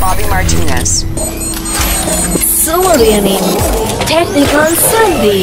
Bobby Martinez. சூரியனின் technical சந்தி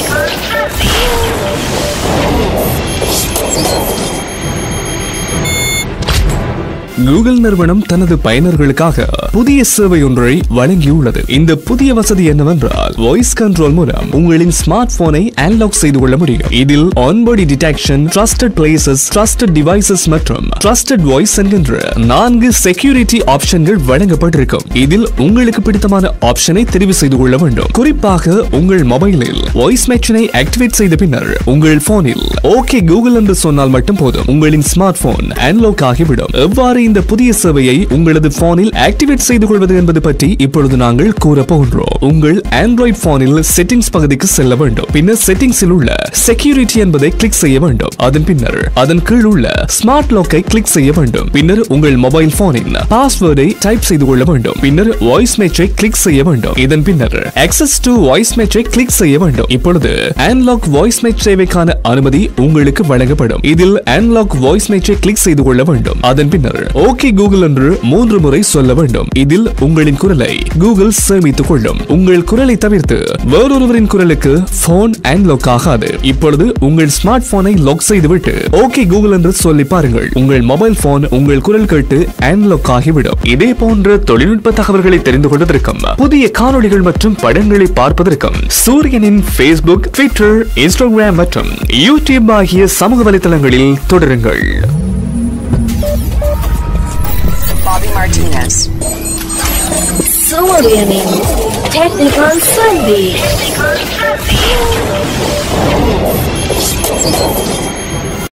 Google நிறுவனம் தனது பயனர்களுக்காக புதிய சேவை ஒன்றை வழங்கியுள்ளது இந்த புதிய வசதி என்னவென்றால் வாய்ஸ் கண்ட்ரோல் மூலம் உங்களின் ஸ்மார்ட் போனை அன்லாக் செய்து கொள்ள முடியும் இதில் on body detection trusted places trusted devices மற்றும் ட்ரஸ்டட் வாய்ஸ் என்கின்ற நான்கு செக்யூரிட்டி ஆப்ஷன்கள் வழங்கப்பட்டிருக்கும் இதில் உங்களுக்கு பிடித்தமான ஆப்ஷனை தெரிவு செய்து கொள்ள வேண்டும் குறிப்பாக உங்கள் மொபைலில் வாய்ஸ் மெஷனை ஆக்டிவேட் செய்த பின்னர் உங்கள் போனில் ஓகே கூகுள் என்று சொன்னால் மட்டும் போதும் உங்களின் ஸ்மார்ட் போன் அன்லாக் ஆகிவிடும் எவ்வாறு இந்த புதிய சேவையை உங்களது போனில் ஆக்டிவேட் செய்து கொள்வது என்பது பற்றி இப்பொழுது நாங்கள் கூற போகின்றோம் உங்கள் ஆண்ட்ராய்ட் போனில் செட்டிங்ஸ் பகுதிக்கு செல்ல வேண்டும் பின்னர் செட்டிங்ஸில் உள்ள செக்யூரிட்டி என்பதை கிளிக் செய்ய வேண்டும் அதன் பின்னர் அதன் கீழ் உள்ள ஸ்மார்ட் லாக்கை கிளிக் செய்ய வேண்டும் பின்னர் உங்கள் மொபைல் போனின் பாஸ்வேர்டை டைப் செய்து கொள்ள வேண்டும் பின்னர் வாய்ஸ் மேட்சை கிளிக் செய்ய வேண்டும் இதன் பின்னர் access டு வாய்ஸ் மேட்சை கிளிக் செய்ய வேண்டும் இப்பொழுது அன்லாக் வாய்ஸ் மேட்ச் சேவைக்கான அனுமதி உங்களுக்கு வழங்கப்படும் இதில் அன்லாக் வாய்ஸ் மேட்சை கிளிக் செய்து கொள்ள வேண்டும் அதன் பின்னர் ஓகே கூகுள் என்று மூன்று முறை சொல்ல வேண்டும் இதில் உங்களின் குரலை கூகுள் சேமித்துக் கொள்ளும் உங்கள் குரலை தவிர்த்து வேறொருவரின் குரலுக்கு போன் அன்லாக் ஆகாது இப்பொழுது உங்கள் ஸ்மார்ட் போனை லாக் செய்துவிட்டு ஓகே கூகுள் என்று சொல்லி பாருங்கள் உங்கள் மொபைல் போன் உங்கள் குரல் கேட்டு அன்லாக் ஆகிவிடும் இதே போன்ற தொழில்நுட்ப தகவல்களை தெரிந்து கொள்வதற்கும் புதிய காணொளிகள் மற்றும் படங்களை பார்ப்பதற்கும் சூரியனின் ஃபேஸ்புக் ட்விட்டர் இன்ஸ்டாகிராம் மற்றும் யூடியூப் ஆகிய சமூக வலைதளங்களில் தொடருங்கள் Bobby Martinez. சூரியனின் டெக்னிக்கல் சந்தி